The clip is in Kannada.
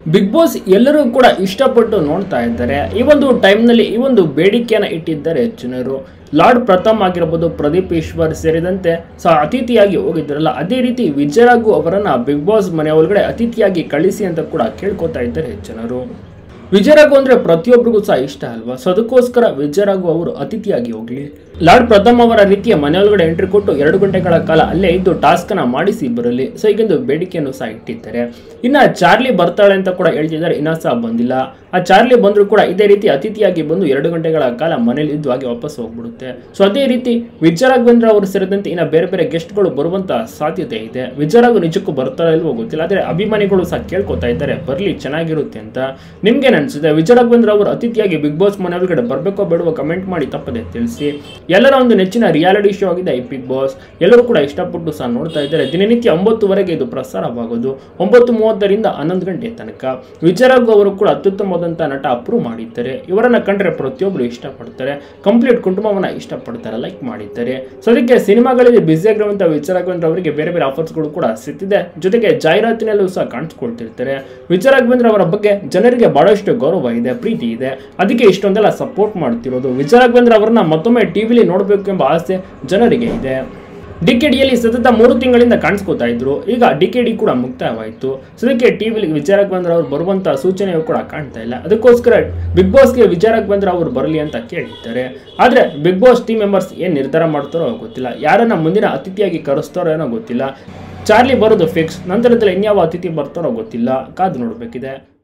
ಬಿಗ್ ಬಾಸ್ ಎಲ್ಲರೂ ಕೂಡ ಇಷ್ಟಪಟ್ಟು ನೋಡ್ತಾ ಇದ್ದಾರೆ ಈ ಒಂದು ಟೈಮ್ನಲ್ಲಿ ಈ ಒಂದು ಬೇಡಿಕೆಯನ್ನು ಇಟ್ಟಿದ್ದಾರೆ ಜನರು ಲಾರ್ಡ್ ಪ್ರಥಮ್ ಆಗಿರ್ಬೋದು ಪ್ರದೀಪ್ ಈಶ್ವರ್ ಸೇರಿದಂತೆ ಸಹ ಅತಿಥಿಯಾಗಿ ಹೋಗಿದ್ರಲ್ಲ ಅದೇ ರೀತಿ ವಿಜಯರಾಘು ಅವರನ್ನ ಬಿಗ್ ಬಾಸ್ ಮನೆ ಒಳಗಡೆ ಅತಿಥಿಯಾಗಿ ಕಳಿಸಿ ಅಂತ ಕೂಡ ಕೇಳ್ಕೊತಾ ಇದ್ದಾರೆ ಜನರು ವಿಜಯರಾಘು ಅಂದ್ರೆ ಪ್ರತಿಯೊಬ್ಬರಿಗೂ ಸಹ ಇಷ್ಟ ಅಲ್ವಾ ಸೊ ಅದಕ್ಕೋಸ್ಕರ ವಿಜಯರಾಘು ಅವರು ಅತಿಥಿಯಾಗಿ ಹೋಗ್ಲಿ ಲಾರ್ಡ್ ಪ್ರಥಮ್ ಅವರ ರೀತಿಯ ಮನೆಯೊಳಗಡೆ ಎಂಟ್ರಿ ಕೊಟ್ಟು ಎರಡು ಗಂಟೆಗಳ ಕಾಲ ಅಲ್ಲೇ ಇದ್ದು ಟಾಸ್ಕ್ ಅನ್ನ ಮಾಡಿಸಿ ಬರಲಿ ಸೊ ಈಗೊಂದು ಬೇಡಿಕೆಯನ್ನು ಸಹ ಇಟ್ಟಿದ್ದಾರೆ ಇನ್ನ ಚಾರ್ಲಿ ಬರ್ತಾಳೆ ಅಂತ ಕೂಡ ಹೇಳ್ತಿದ್ದಾರೆ ಇನ್ನ ಸಹ ಬಂದಿಲ್ಲ ಆ ಚಾರ್ಲಿ ಬಂದ್ರು ಕೂಡ ಇದೇ ರೀತಿ ಅತಿಥಿಯಾಗಿ ಬಂದು ಎರಡು ಗಂಟೆಗಳ ಕಾಲ ಮನೇಲಿ ಇದ್ದು ಹಾಗೆ ವಾಪಸ್ ಹೋಗ್ಬಿಡುತ್ತೆ ಸೊ ಅದೇ ರೀತಿ ವಿಜಯರಾಘವೇಂದ್ರ ಅವರು ಸೇರಿದಂತೆ ಇನ್ನ ಬೇರೆ ಬೇರೆ ಗೆಸ್ಟ್ಗಳು ಬರುವಂತ ಸಾಧ್ಯತೆ ಇದೆ ವಿಜಯರಾಘು ನಿಜಕ್ಕೂ ಬರ್ತಾರೋ ಇಲ್ವೋ ಗೊತ್ತಿಲ್ಲ ಆದ್ರೆ ಅಭಿಮಾನಿಗಳು ಸಹ ಕೇಳ್ಕೊತಾ ಇದ್ದಾರೆ ಬರ್ಲಿ ಚೆನ್ನಾಗಿರುತ್ತೆ ಅಂತ ನಿಮ್ಗೆ ಅನ್ಸುತ್ತೆ ವಿಜಯರಾಘವೇಂದ್ರ ಅವರು ಅತಿಥಿಯಾಗಿ ಬಿಗ್ ಬಾಸ್ ಮನೆ ಒಳಗಡೆ ಬರ್ಬೇಕೋ ಬೇಡವೋ ಕಮೆಂಟ್ ಮಾಡಿ ತಪ್ಪದೆ ತಿಳಿಸಿ ಎಲ್ಲರ ಒಂದು ನೆಚ್ಚಿನ ರಿಯಾಲಿಟಿ ಶೋ ಆಗಿದೆ ಈ ಬಿಗ್ ಬಾಸ್ ಎಲ್ಲರೂ ಕೂಡ ಇಷ್ಟಪಟ್ಟು ಸಹ ನೋಡ್ತಾ ಇದ್ದಾರೆ ದಿನನಿತ್ಯ ಒಂಬತ್ತುವರೆಗೆ ಇದು ಪ್ರಸಾರವಾಗೋದು ಒಂಬತ್ತು ಮೂವತ್ತರಿಂದ ಹನ್ನೊಂದು ಗಂಟೆ ತನಕ ವಿಜಯರಾಘು ಅವರು ಕೂಡ ಅತ್ಯುತ್ತಮವಾದಂಥ ನಟ ಅಪ್ರೂವ್ ಮಾಡಿದ್ದಾರೆ ಇವರನ್ನ ಕಂಡ್ರೆ ಪ್ರತಿಯೊಬ್ಬರು ಇಷ್ಟಪಡ್ತಾರೆ ಕಂಪ್ಲೀಟ್ ಕುಟುಂಬವನ್ನ ಇಷ್ಟಪಡ್ತಾರೆ ಲೈಕ್ ಮಾಡಿದ್ದಾರೆ ಸೊ ಅದಕ್ಕೆ ಸಿನಿಮಾಗಳಲ್ಲಿ ಬ್ಯುಸಿ ಆಗಿರುವಂಥ ವಿಜಯರಾಘವೇಂದ್ರ ಅವರಿಗೆ ಬೇರೆ ಬೇರೆ ಆಫರ್ಸ್ಗಳು ಕೂಡ ಸಿಗ್ತಿದೆ ಜೊತೆಗೆ ಜಾಹೀರಾತಿನಲ್ಲೂ ಸಹ ಕಾಣಿಸ್ಕೊಳ್ತಿರ್ತಾರೆ ವಿಜಯರಾಘವೇಂದ್ರ ಅವರ ಬಗ್ಗೆ ಜನರಿಗೆ ಬಹಳಷ್ಟು ಗೌರವ ಇದೆ ಪ್ರೀತಿ ಇದೆ ಅದಕ್ಕೆ ಇಷ್ಟೊಂದೆಲ್ಲ ಸಪೋರ್ಟ್ ಮಾಡ್ತಿರೋದು ವಿಜಯರಾಘವೇಂದ್ರ ಅವರನ್ನ ಮತ್ತೊಮ್ಮೆ ಟಿವಿಲಿ ನೋಡಬೇಕು ಎಂಬ ಆಸೆ ಜನರಿಗೆ ಇದೆ ಡಿಕೆಡಿಯಲ್ಲಿ ಸತತ ಮೂರು ತಿಂಗಳಿಂದ ಕಾಣಿಸ್ಕೋತಾ ಇದ್ರು ಈಗ ಡಿಕೆಡಿ ಕೂಡ ಮುಕ್ತಾಯವಾಯಿತು ಸದ್ಯಕ್ಕೆ ಟಿವಿಲಿ ವಿಜಯರಾಘವೇಂದ್ರ ಅವರು ಬರುವಂತ ಸೂಚನೆಯು ಕೂಡ ಕಾಣ್ತಾ ಇಲ್ಲ ಅದಕ್ಕೋಸ್ಕರ ಬಿಗ್ ಬಾಸ್ಗೆ ವಿಜಯರಾಘವೇಂದ್ರ ಅವರು ಬರಲಿ ಅಂತ ಕೇಳಿದ್ದಾರೆ ಆದ್ರೆ ಬಿಗ್ ಬಾಸ್ ಟೀಮ್ ಮೆಂಬರ್ಸ್ ಏನ್ ನಿರ್ಧಾರ ಮಾಡ್ತಾರೋ ಗೊತ್ತಿಲ್ಲ ಯಾರನ್ನ ಮುಂದಿನ ಅತಿಥಿಯಾಗಿ ಕರೆಸ್ತಾರೋ ಏನೋ ಗೊತ್ತಿಲ್ಲ ಚಾರ್ಲಿ ಬರೋದು ಫಿಕ್ಸ್ ನಂತರದಲ್ಲಿ ಇನ್ಯಾವ ಅತಿಥಿ ಬರ್ತಾರೋ ಗೊತ್ತಿಲ್ಲ ಕಾದು ನೋಡಬೇಕಿದೆ